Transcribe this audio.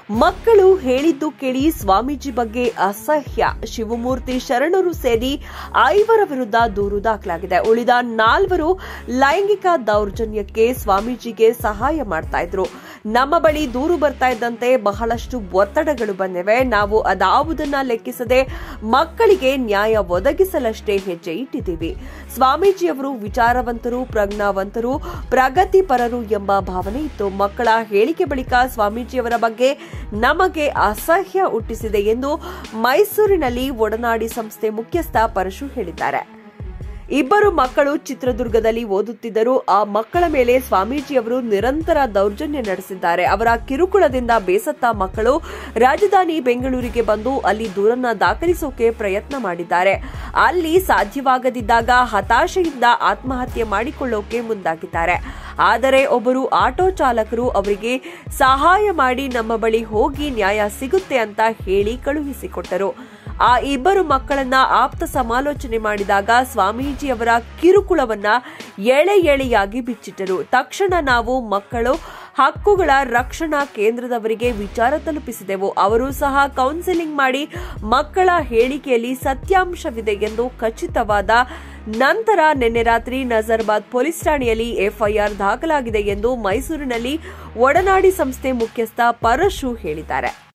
ಮಕ್ಕಳು ಹೇಳಿದ್ದು ಕೇಳಿ ಸ್ವಾಮೀಜಿ ಬಗ್ಗೆ ಅಸಹ್ಯ ಶಿವಮೂರ್ತಿ ಶರಣರು ಸೇರಿ ಐವರ ವಿರುದ್ಧ ದೂರು ದಾಖಲಾಗಿದೆ ಉಳಿದ ನಾಲ್ವರು ಲೈಂಗಿಕ ದೌರ್ಜನ್ಯಕ್ಕೆ ಸ್ವಾಮೀಜಿಗೆ ಸಹಾಯ ಮಾಡ್ತಾ ಇದ್ರು ನಮ್ಮ ಬಳಿ ದೂರು ಬರ್ತಾ ಇದ್ದಂತೆ ಬಹಳಷ್ಟು ಒತ್ತಡಗಳು ಬಂದಿವೆ ನಾವು ಅದಾವುದನ್ನ ಲೆಕ್ಕಿಸದೆ ಮಕ್ಕಳಿಗೆ ನ್ಯಾಯ ಒದಗಿಸಲಷ್ಟೇ ಹೆಜ್ಜೆ ಇಟ್ಟಿದ್ದೀವಿ ಸ್ವಾಮೀಜಿಯವರು ವಿಚಾರವಂತರು ಪ್ರಜ್ಞಾವಂತರು ಪ್ರಗತಿಪರರು ಎಂಬ ಭಾವನೆ ಇತ್ತು ಮಕ್ಕಳ ಹೇಳಿಕೆ ಬಳಿಕ ಸ್ವಾಮೀಜಿಯವರ ಬಗ್ಗೆ ನಮಗೆ ಅಸಹ್ಯ ಹುಟ್ಟಿಸಿದೆ ಎಂದು ಮೈಸೂರಿನಲ್ಲಿ ಒಡನಾಡಿ ಸಂಸ್ಥೆ ಮುಖ್ಯಸ್ಥ ಪರಶು ಹೇಳಿದ್ದಾರೆ ಇಬ್ಬರು ಮಕ್ಕಳು ಚಿತ್ರದುರ್ಗದಲ್ಲಿ ಓದುತ್ತಿದ್ದರು ಆ ಮಕ್ಕಳ ಮೇಲೆ ಸ್ವಾಮೀಜಿಯವರು ನಿರಂತರ ದೌರ್ಜನ್ಯ ನಡೆಸಿದ್ದಾರೆ ಅವರ ಕಿರುಕುಳದಿಂದ ಬೇಸತ್ತ ಮಕ್ಕಳು ರಾಜಧಾನಿ ಬೆಂಗಳೂರಿಗೆ ಬಂದು ಅಲ್ಲಿ ದೂರನ್ನ ದಾಖಲಿಸೋಕೆ ಪ್ರಯತ್ನ ಮಾಡಿದ್ದಾರೆ ಅಲ್ಲಿ ಸಾಧ್ಯವಾಗದಿದ್ದಾಗ ಹತಾಶೆಯಿಂದ ಆತ್ಮಹತ್ಯೆ ಮಾಡಿಕೊಳ್ಳೋಕೆ ಮುಂದಾಗಿದ್ದಾರೆ ಆದರೆ ಒಬ್ಬರು ಆಟೋ ಚಾಲಕರು ಅವರಿಗೆ ಸಹಾಯ ಮಾಡಿ ನಮ್ಮ ಬಳಿ ಹೋಗಿ ನ್ಯಾಯ ಸಿಗುತ್ತೆ ಅಂತ ಹೇಳಿ ಕಳುಹಿಸಿಕೊಟ್ಟರು ಆ ಇಬ್ಬರು ಮಕ್ಕಳನ್ನ ಆಪ್ತ ಸಮಾಲೋಚನೆ ಮಾಡಿದಾಗ ಸ್ವಾಮೀಜಿಯವರ ಕಿರುಕುಳವನ್ನ ಎಳೆ ಎಳೆಯಾಗಿ ಬಿಚ್ಚಿಟ್ಟರು ತಕ್ಷಣ ನಾವು ಮಕ್ಕಳು ಹಕ್ಕುಗಳ ರಕ್ಷಣಾ ಕೇಂದ್ರದವರಿಗೆ ವಿಚಾರ ತಲುಪಿಸಿದೆವು ಅವರು ಸಹ ಕೌನ್ಸಿಲಿಂಗ್ ಮಾಡಿ ಮಕ್ಕಳ ಹೇಳಿಕೆಯಲ್ಲಿ ಸತ್ಯಾಂಶವಿದೆ ಎಂದು ಖಚಿತವಾದ ನಂತರ ನಿನ್ನೆ ರಾತ್ರಿ ನಜರ್ಬಾದ್ ಪೊಲೀಸ್ ಠಾಣೆಯಲ್ಲಿ ಎಫ್ಐಆರ್ ದಾಖಲಾಗಿದೆ ಎಂದು ಮೈಸೂರಿನಲ್ಲಿ ಒಡನಾಡಿ ಸಂಸ್ಥೆ ಮುಖ್ಯಸ್ಥ ಪರಶು ಹೇಳಿದ್ದಾರೆ